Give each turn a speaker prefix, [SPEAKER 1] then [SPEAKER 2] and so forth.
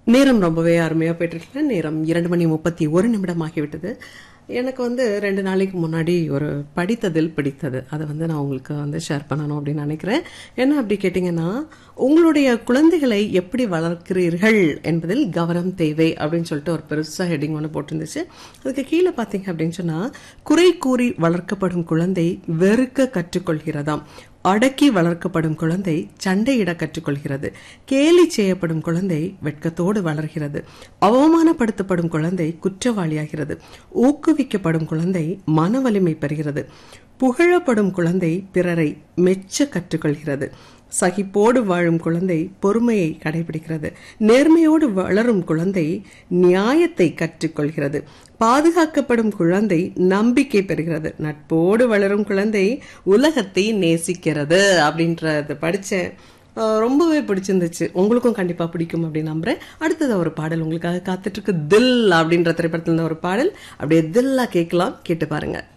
[SPEAKER 1] நேரம் ரொம்பவே அருமையாக போயிட்டு நேரம் இரண்டு மணி முப்பத்தி ஒரு நிமிடம் ஆகிவிட்டது எனக்கு வந்து ரெண்டு நாளைக்கு முன்னாடி ஒரு படித்ததில் பிடித்தது அதை வந்து நான் உங்களுக்கு வந்து ஷேர் பண்ணணும் அப்படின்னு நினைக்கிறேன் என்ன அப்படி கேட்டிங்கன்னா உங்களுடைய குழந்தைகளை எப்படி வளர்க்கிறீர்கள் என்பதில் கவனம் தேவை அப்படின்னு சொல்லிட்டு ஒரு பெருசாக ஹெட்டிங் ஒன்று போட்டிருந்துச்சு அதுக்கு கீழே பார்த்தீங்க அப்படின்னு சொன்னால் குறை கூறி வளர்க்கப்படும் குழந்தை வெறுக்க கற்றுக்கொள்கிறதாம் அடக்கி வளர்க்கப்படும் குழந்தை சண்டையிட கற்றுக்கொள்கிறது கேலி செய்யப்படும் குழந்தை வெட்கத்தோடு வளர்கிறது அவமானப்படுத்தப்படும் குழந்தை குற்றவாளியாகிறது ஊக்குவிக்கப்படும் குழந்தை மன வலிமை பெறுகிறது புகழப்படும் குழந்தை பிறரை மெச்ச கற்றுக்கொள்கிறது சகிப்போடு வாழும் குழந்தை பொறுமையை கடைபிடிக்கிறது நேர்மையோடு வளரும் குழந்தை நியாயத்தை கற்றுக்கொள்கிறது பாதுகாக்கப்படும் குழந்தை நம்பிக்கை பெறுகிறது நட்போடு வளரும் குழந்தை உலகத்தை நேசிக்கிறது அப்படின்றத படித்தேன் ரொம்பவே பிடிச்சிருந்துச்சு உங்களுக்கும் கண்டிப்பா பிடிக்கும் அப்படின்னு நம்புறேன் அடுத்தது ஒரு பாடல் உங்களுக்காக காத்துட்டு இருக்கு தில் அப்படின்ற திரைப்படத்துல ஒரு பாடல் அப்படியே தில்லா கேட்கலாம் கேட்டு பாருங்க